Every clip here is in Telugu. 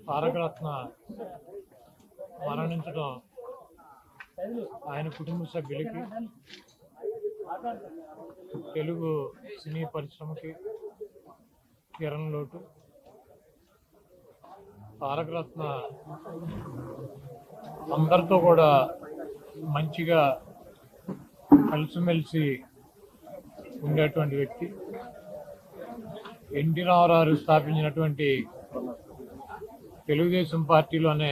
తారకరత్న మరణించడం ఆయన కుటుంబ సభ్యులకి తెలుగు సినీ పరిశ్రమకి తీరని లోటు తారకరత్న అందరితో కూడా మంచిగా కలిసిమెలిసి ఉండేటువంటి వ్యక్తి ఎన్టీ రామారావు స్థాపించినటువంటి తెలుగుదేశం పార్టీలోనే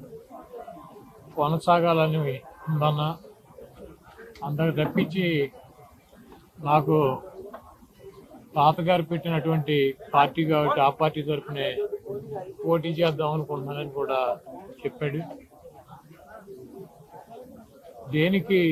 కొనసాగాలని ఉందన్న అందరికి తప్పించి నాకు తాతగారు పెట్టినటువంటి పార్టీ కాబట్టి ఆ పార్టీ తరఫునే పోటీ చేద్దాం అనుకుంటున్నానని కూడా చెప్పాడు దేనికి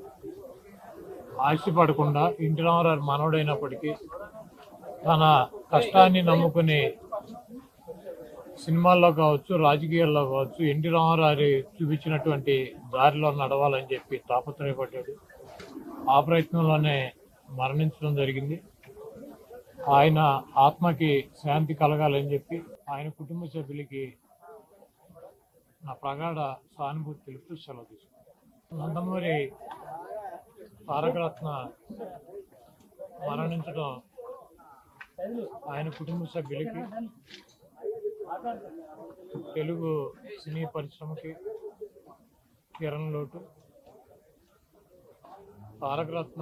ఆశపడకుండా ఇంటి రామారావు మనవడైనప్పటికీ తన కష్టాన్ని నమ్ముకుని సినిమాల్లో కావచ్చు రాజకీయాల్లో కావచ్చు ఎన్టీ రామారావు చూపించినటువంటి దారిలో నడవాలని చెప్పి తాపత్రయపడ్డాడు ఆ ప్రయత్నంలోనే మరణించడం జరిగింది ఆయన ఆత్మకి శాంతి కలగాలని చెప్పి ఆయన కుటుంబ సభ్యులకి నా ప్రగాఢ సానుభూతి తెలుపుతూ సెలవు తీసుకున్నాను నందమూరి తారకరత్న మరణించడం ఆయన కుటుంబ సభ్యులకి తెలుగు సినీ పరిశ్రమకి తీరని లోటు తారకరత్న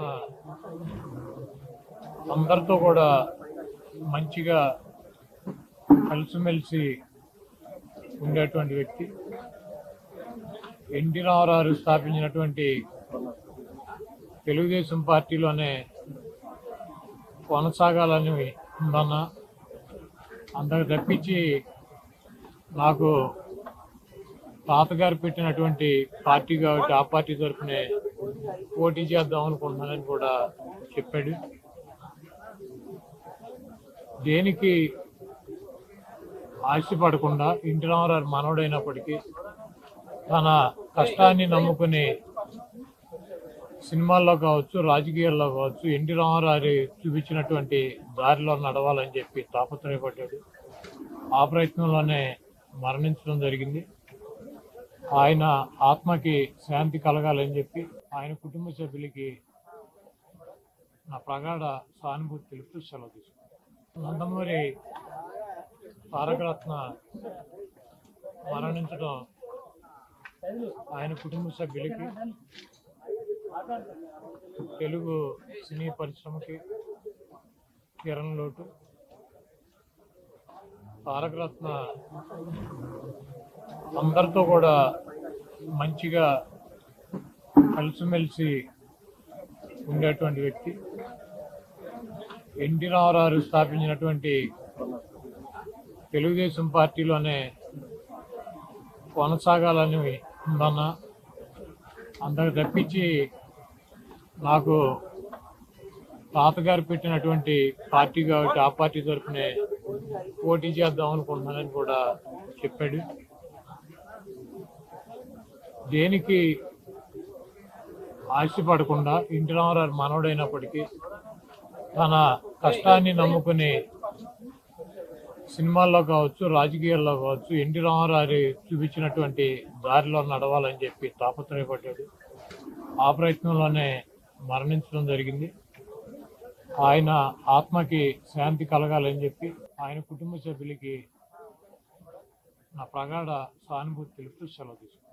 అందరితో కూడా మంచిగా కలిసిమెలిసి ఉండేటువంటి వ్యక్తి ఎన్టీ రామారావు స్థాపించినటువంటి తెలుగుదేశం పార్టీలోనే కొనసాగాలని ఉందన్న అందరికి తప్పించి నాకు తాతగారు పెట్టినటువంటి పార్టీ కాబట్టి ఆ పార్టీ తరఫునే పోటీ చేద్దాం అనుకుంటున్నానని కూడా చెప్పాడు దేనికి ఆశపడకుండా ఇంటి రామారావు మనవడైనప్పటికీ తన కష్టాన్ని నమ్ముకుని సినిమాల్లో కావచ్చు రాజకీయాల్లో కావచ్చు ఎన్టీ రామారావు చూపించినటువంటి దారిలో నడవాలని చెప్పి తాపత్రయపడ్డాడు ఆ ప్రయత్నంలోనే మరణించడం జరిగింది ఆయన ఆత్మకి శాంతి కలగాలని చెప్పి ఆయన కుటుంబ సభ్యులకి నా ప్రగాఢ సానుభూతి తెలుపుతూ సెలవు తీసుకున్నాను నందమూరి తారకరత్న మరణించడం ఆయన కుటుంబ సభ్యులకి తెలుగు సినీ పరిశ్రమకి తీరని లోటు తారకరత్న అందరితో కూడా మంచిగా కలిసిమెలిసి ఉండేటువంటి వ్యక్తి ఎన్టీ రామారావు స్థాపించినటువంటి తెలుగుదేశం పార్టీలోనే కొనసాగాలని ఉందన్న అందరికి తప్పించి నాకు తాతగారు పెట్టినటువంటి పార్టీ కాబట్టి ఆ పార్టీ తరఫునే పోటీ చేద్దాం అనుకుంటున్నానని కూడా చెప్పాడు దేనికి ఆశపడకుండా ఇంటి రామారావు మనవడైనప్పటికీ తన కష్టాన్ని నమ్ముకుని సినిమాల్లో కావచ్చు రాజకీయాల్లో కావచ్చు ఎన్టీ రామారావు చూపించినటువంటి దారిలో నడవాలని చెప్పి తాపత్రయపడ్డాడు ఆ ప్రయత్నంలోనే మరణించడం జరిగింది ఆయన ఆత్మకి శాంతి కలగాలని చెప్పి ఆయన కుటుంబ సభ్యులకి నా ప్రగాఢ సానుభూతి తెలుపుతూ సెలవు తీసుకున్నాను